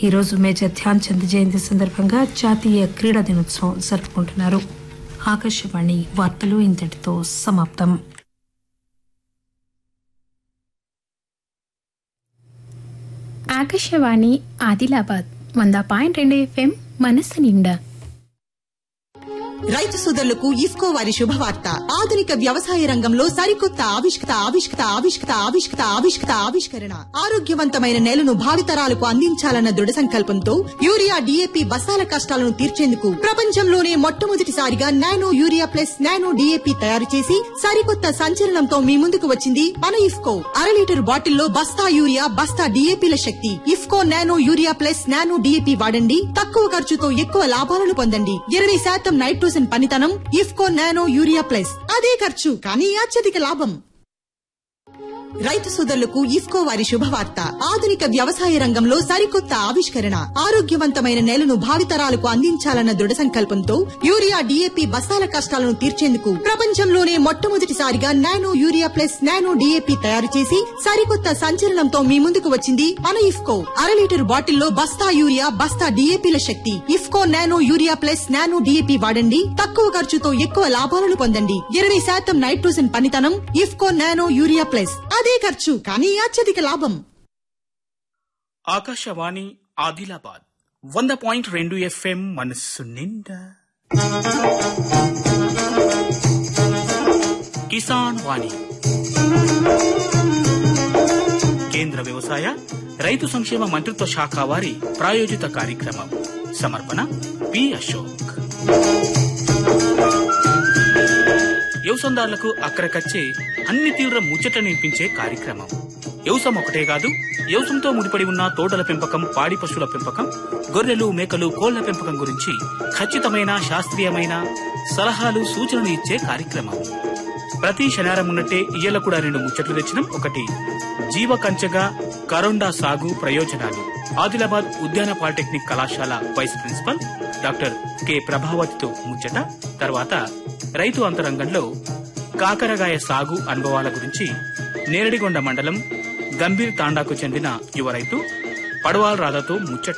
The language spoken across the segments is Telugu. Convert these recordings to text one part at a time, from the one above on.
ఈరోజు మేజర్ ధ్యాన్ చంద్ జయంతి సందర్భంగా జాతీయ క్రీడా దినోత్సవం జరుపుకుంటున్నారు ఆకాశవాణి వార్తలు ఇంతటితో సమాప్తం ఆకాశవాణి ఆదిలాబాద్ వంద పాయింట్ రెండు ఎఫ్ఎం మనస్సు నిండా రైతు సోదరులకు ఇఫ్కో వారి శుభవార్త ఆధునిక వ్యవసాయ రంగంలో సరికొత్త ఆవిష్కృత ఆవిష్కృత ఆవిష్కృత ఆవిష్కృత ఆవిష్కృత ఆవిష్కరణ ఆరోగ్యవంతమైన నేలను భావితరాలకు అందించాలన్న దృఢ సంకల్పంతో యూరియా డిఏపి బస్తాల కష్టాలను తీర్చేందుకు ప్రపంచంలోనే మొట్టమొదటిసారిగా nano urea plus nano DAP తయారు చేసి సరికొత్త సంచలనంతో మీ ముందుకు వచ్చింది మన ఇఫ్కో అర లీటర్ బాటిల్లో బస్తా యూరియా బస్తా డిఏపిల శక్తి IFFCO nano urea plus nano DAP వాడండి తక్కువ ఖర్చుతో ఎక్కువ లాభాలను పొందండి ఇరవై శాతం నైట్రోజన్ పనితనం ఇఫ్కో నానో యూరియా ప్లస్ అదే ఖర్చు కానీ అత్యధిక లాభం రైతు సోదరులకు ఇఫ్కో వారి శుభవార్త ఆధునిక వ్యవసాయ రంగంలో సరికొత్త ఆవిష్కరణ ఆరోగ్యవంతమైన నేలను భావితరాలకు అందించాలన్న దృఢ సంకల్పంతో యూరియా డిఏపి బస్తాల కష్టాలను తీర్చేందుకు ప్రపంచంలోనే మొట్టమొదటిసారిగా nano urea plus nano DAP తయారు చేసి సరికొత్త సంచలనంతో మీ ముందుకు వచ్చింది మన ఇఫ్కో అర లీటర్ బాటిల్లో బస్తా యూరియా బస్తా డిఏపిల శక్తి IFFCO nano urea plus nano DAP వాడండి తక్కువ ఖర్చుతో ఎక్కువ లాభాలను పొందండి ఇరవై శాతం నైట్రోజన్ పనితనం ఇఫ్కో నానో యూరియా ప్లస్ అదే ఖర్చు కానీ అత్యధిక లాభం ఆకాశవాణి ఆదిలాబాద్ వంద పాయింట్ రెండు ఎఫ్ఎం మనస్సు నిండా కిసాన్ వాణి కేంద్ర వ్యవసాయ రైతు సంక్షేమ మంత్రిత్వ శాఖ వారి ప్రాయోజిత కార్యక్రమం సమర్పణ పి అశోక్ వ్యవసాయదారులకు అక్కరకచ్చే అన్ని తీవ్ర ముచ్చట నింపించే కార్యక్రమం వ్యవసాయం ఒకటే కాదు వ్యవసాయంతో ముడిపడి ఉన్న తోటల పెంపకం పాడి పశువుల పెంపకం గొర్రెలు మేకలు కోళ్ల పెంపకం గురించి ఖచ్చితమైన శాస్త్రీయమైన సలహాలు సూచనలు ఇచ్చే కార్యక్రమం ప్రతి శనివారం ఉన్నట్టే ఇయ్యల కూడా రెండు ముచ్చట్లు తెచ్చినాం ఒకటి జీవ కంచెగా కరోండా సాగు ప్రయోజనాలు ఆదిలాబాద్ ఉద్యాన పాలిటెక్నిక్ కళాశాల వైస్ ప్రిన్సిపల్ డాక్టర్ కె ప్రభావతితో ముచ్చట తర్వాత రైతు అంతరంగంలో కాకరగాయ సాగు అనుభవాల గురించి నేరడిగొండ మండలం గంభీర్ తాండాకు చెందిన యువ రైతు పడవాల్ రాధాతో ముచ్చట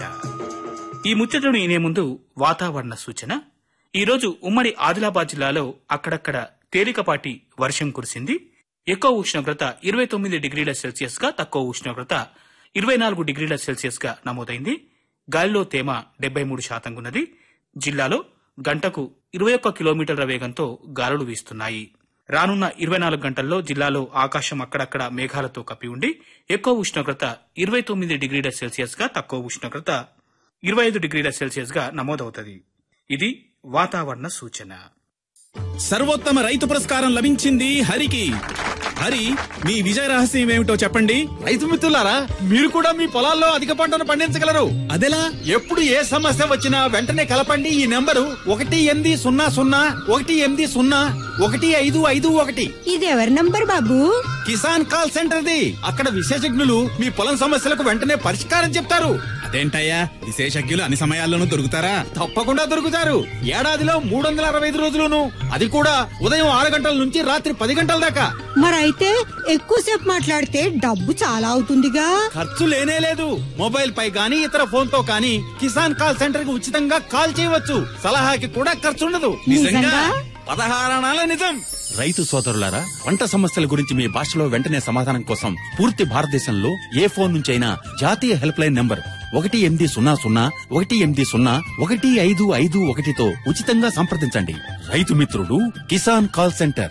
ఈ ముచ్చటను ఇనే ముందు వాతావరణ సూచన ఈరోజు ఉమ్మడి ఆదిలాబాద్ జిల్లాలో అక్కడక్కడ తేలికపాటి వర్షం కురిసింది ఎక్కువ ఉష్ణోగ్రత ఇరవై తొమ్మిది డిగ్రీల సెల్సియస్ గా తక్కువ ఉష్ణోగ్రత ఇరవై నాలుగు డిగ్రీల సెల్సియస్ గా నమోదైంది గాలిలో తేమ డెబ్బై మూడు శాతంగా ఉన్నది జిల్లాలో గంటకు ఇరవై ఒక్క కిలోమీటర్ల వేగంతో గాలులు వీస్తున్నాయి రానున్న ఇరవై నాలుగు గంటల్లో జిల్లాలో ఆకాశం అక్కడక్కడ మేఘాలతో కప్పి ఉండి ఎక్కువ ఉష్ణోగ్రత ఇరవై తొమ్మిది డిగ్రీల సెల్సియస్ గా తక్కువ ఉష్ణోగ్రత ఇరవై ఐదు డిగ్రీల సెల్సియస్ గా నమోదవుతుంది ఇది వాతావరణ సూచన సర్వోత్తమ రైతు పురస్కారం లభించింది హరికి హరి మీ విజయ రహస్యం ఏమిటో చెప్పండి రైతు మిత్రులారా మీరు కూడా మీ పొలాల్లో అధిక పంటను పండించగలరు అదెలా ఎప్పుడు ఏ సమస్య వచ్చినా వెంటనే కలపండి ఈ నెంబరు ఒకటి ఎనిమిది సున్నా సున్నా ఒకటి ఎనిమిది సున్నా ఒకటి ఐదు ఐదు ఒకటి ఇది ఎవరి నంబర్ బాబు కిసాన్ కాల్ సెంటర్ది అక్కడ విశేషజ్ఞులు మీ పొలం సమస్యలకు వెంటనే పరిష్కారం చెప్తారు అదేంటయ్యా విశేషజ్ఞులు అన్ని సమయాల్లోనూ దొరుకుతారా తప్పకుండా దొరుకుతారు ఏడాదిలో మూడు వందల అరవై ఐదు రోజులును అది కూడా ఉదయం ఆరు గంటల నుంచి రాత్రి పది గంటల దాకా మరైతే ఎక్కువసేపు మాట్లాడితే డబ్బు చాలా అవుతుందిగా ఖర్చు లేనే లేదు మొబైల్ పై గానీ ఇతర ఫోన్ తో కానీ కిసాన్ కాల్ సెంటర్ కి ఉచితంగా కాల్ చేయవచ్చు సలహాకి కూడా ఖర్చు ఉండదు నిజంగా? పదహారణాల నిజం రైతు సోదరులారా పంట సమస్యల గురించి మీ భాషలో వెంటనే సమాధానం కోసం పూర్తి భారతదేశంలో ఏ ఫోన్ నుంచైనా జాతీయ హెల్ప్ లైన్ నంబర్ ఒకటి ఎనిమిది సున్నా సున్నా ఒకటి ఎనిమిది సున్నా ఒకటి ఐదు ఐదు ఒకటితో ఉచితంగా సంప్రదించండి రైతు మిత్రుడు కిసాన్ కాల్ సెంటర్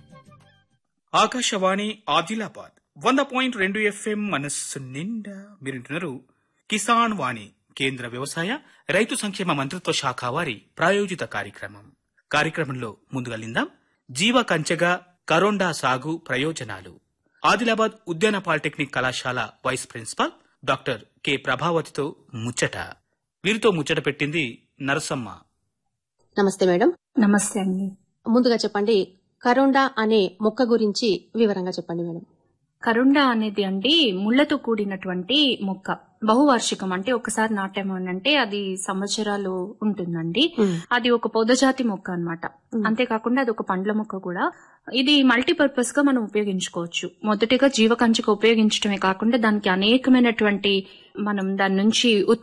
ఆకాశవాణి ఆదిలాబాద్ వంద పాయింట్ రెండు ఎఫ్ఎం మనస్సు నిండా మీరింటున్నారు కిసాన్ వాణి కేంద్ర వ్యవసాయ రైతు సంక్షేమ మంత్రిత్వ శాఖ వారి ప్రాయోజిత కార్యక్రమం కార్యక్రమంలో ముందుగా లిందాం జీవ కంచెగా కరోండా సాగు ప్రయోజనాలు ఆదిలాబాద్ ఉద్యాన పాలిటెక్నిక్ కళాశాల వైస్ ప్రిన్సిపాల్ డాక్టర్ కె ప్రభావతితో ముచ్చట వీరితో ముచ్చట పెట్టింది నరసమ్మ నమస్తే మేడం నమస్తే అండి ముందుగా చెప్పండి కరోండా అనే మొక్క గురించి వివరంగా చెప్పండి మేడం కరుండ అనేది అండి ముళ్లతో కూడినటువంటి మొక్క బహువార్షికం అంటే ఒకసారి నాటాము అని అంటే అది సంవత్సరాలు ఉంటుందండి అది ఒక పొదజాతి మొక్క అన్నమాట అంతేకాకుండా అది ఒక పండ్ల మొక్క కూడా ఇది మల్టీపర్పస్ గా మనం ఉపయోగించుకోవచ్చు మొదటిగా జీవకంచుకు ఉపయోగించడమే కాకుండా దానికి అనేకమైనటువంటి మనం దాని నుంచి